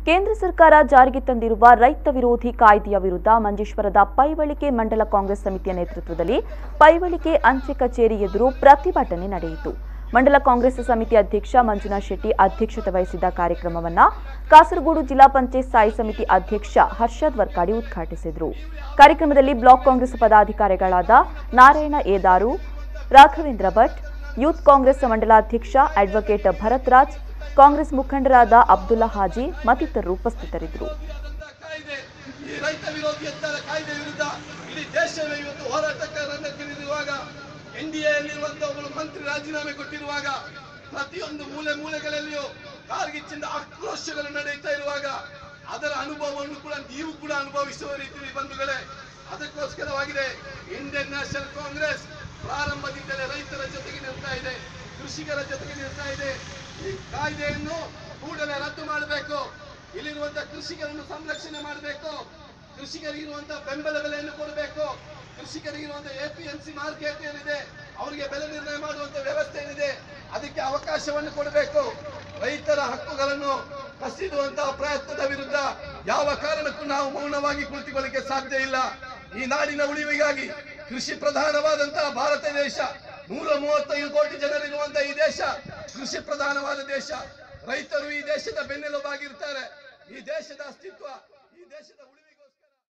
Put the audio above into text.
ಕೇಂದ್ರ ಸರ್ಕಾರ ಜಾರಿಗೆ ತಂದಿರುವ ರೈತ ವಿರೋಧಿ ಕಾಯ್ದೆಯ ವಿರುದ್ಧ ಮಂಜೇಶ್ವರದ ಪೈವಳಿಕೆ ಮಂಡಲ ಕಾಂಗ್ರೆಸ್ ಸಮಿತಿಯ ನೇತೃತ್ವದಲ್ಲಿ ಪೈವಳಿಕೆ ಅಂಚೆ ಕಚೇರಿ ಎದುರು ಪ್ರತಿಭಟನೆ ನಡೆಯಿತು ಮಂಡಲ ಕಾಂಗ್ರೆಸ್ ಸಮಿತಿ ಅಧ್ಯಕ್ಷ ಮಂಜುನಾಥ್ ಶೆಟ್ಟಿ ಅಧ್ಯಕ್ಷತೆ ವಹಿಸಿದ್ದ ಕಾರ್ಯಕ್ರಮವನ್ನ ಕಾಸರಗೋಡು ಜಿಲ್ಲಾ ಪಂಚಾಯತ್ ಸ್ಥಾಯಿ ಸಮಿತಿ ಅಧ್ಯಕ್ಷ ಹರ್ಷದ್ ವರ್ಕಾಡಿ ಉದ್ಘಾಟಿಸಿದರು ಕಾರ್ಯಕ್ರಮದಲ್ಲಿ ಬ್ಲಾಕ್ ಕಾಂಗ್ರೆಸ್ ಪದಾಧಿಕಾರಿಗಳಾದ ನಾರಾಯಣ ಏದಾರು ರಾಘವೇಂದ್ರ ಭಟ್ ಯೂತ್ ಕಾಂಗ್ರೆಸ್ ಮಂಡಲಾಧ್ಯಕ್ಷ ಅಡ್ವೊಕೇಟ್ ಭರತ್ ರಾಜ್ ಕಾಂಗ್ರೆಸ್ ಮುಖಂಡರಾದ ಅಬ್ದುಲ್ಲಾ ಹಾಜಿ ಮತ್ತಿತರರು ಉಪಸ್ಥಿತರಿದ್ದರು ಕಾಯ್ದೆ ಈ ರೈತ ವಿರೋಧಿ ಎತ್ತರ ಕಾಯ್ದೆ ವಿರುದ್ಧ ಇಡೀ ದೇಶವೇ ಇವತ್ತು ಹೋರಾಟಕ್ಕೆ ರಂಗಕ್ಕಿಳಿದಿರುವಾಗ ಎನ್ ಡಿ ಎಲ್ಲಿರುವಂತಹ ಒಬ್ಬರು ಮಂತ್ರಿ ರಾಜೀನಾಮೆ ಕೊಟ್ಟಿರುವಾಗ ಪ್ರತಿಯೊಂದು ಮೂಲೆ ಮೂಲೆಗಳಲ್ಲಿಯೂ ಕಾರ್ಗಿಚ್ಚಿಂದ ಆಕ್ರೋಶಗಳು ನಡೆಯುತ್ತಾ ಇರುವಾಗ ಅದರ ಅನುಭವವನ್ನು ಕೂಡ ನೀವು ಕೂಡ ಅನುಭವಿಸುವ ರೀತಿ ಬಂಧುಗಳೇ ಅದಕ್ಕೋಸ್ಕರವಾಗಿದೆ ಇಂಡಿಯನ್ ನ್ಯಾಷನಲ್ ಕಾಂಗ್ರೆಸ್ ಪ್ರಾರಂಭದಿಂದಲೇ ರೈತರ ಜೊತೆಗೆ ನಿಲ್ತಾ ಇದೆ ಕೃಷಿಕರ ಜೊತೆಗೆ ನಿಲ್ತಾ ಇದೆ ಈ ಕಾಯ್ದೆಯನ್ನು ಕೂಡಲೇ ರದ್ದು ಮಾಡಬೇಕು ಇಲ್ಲಿರುವಂತಹ ಕೃಷಿಕರನ್ನು ಸಂರಕ್ಷಣೆ ಮಾಡಬೇಕು ಕೃಷಿಕರಿಗಿರುವಂತಹ ಬೆಂಬಲ ಬೆಲೆಯನ್ನು ಕೊಡಬೇಕು ಕೃಷಿಕರಿಗಿರುವಂತಹ A P M C market ಏನಿದೆ ಅವರಿಗೆ ಬೆಲೆ ನಿರ್ಣಯ ಮಾಡುವಂತ ವ್ಯವಸ್ಥೆ ಏನಿದೆ ಅದಕ್ಕೆ ಅವಕಾಶವನ್ನು ಕೊಡಬೇಕು ರೈತರ ಹಕ್ಕುಗಳನ್ನು ಕಸಿದುವಂತಹ ಪ್ರಯತ್ನದ ವಿರುದ್ಧ ಯಾವ ಕಾರಣಕ್ಕೂ ನಾವು ಮೌನವಾಗಿ ಕುಳಿತುಕೊಳ್ಳಿಕ್ಕೆ ಸಾಧ್ಯ ಇಲ್ಲ ಈ ನಾಡಿನ ಉಳಿವಿಗಾಗಿ ಕೃಷಿ ಪ್ರಧಾನವಾದಂತಹ ಭಾರತ ದೇಶ ನೂರ ಮೂವತ್ತೈದು ಕೋಟಿ ಜನರಿರುವಂತಹ ಈ ದೇಶ ಕೃಷಿ ಪ್ರಧಾನವಾದ ದೇಶ ರೈತರು ಈ ದೇಶದ ಬೆನ್ನೆಲುಬಾಗಿರ್ತಾರೆ ಈ ದೇಶದ ಅಸ್ತಿತ್ವ ಈ ದೇಶದ ಉಳಿವಿ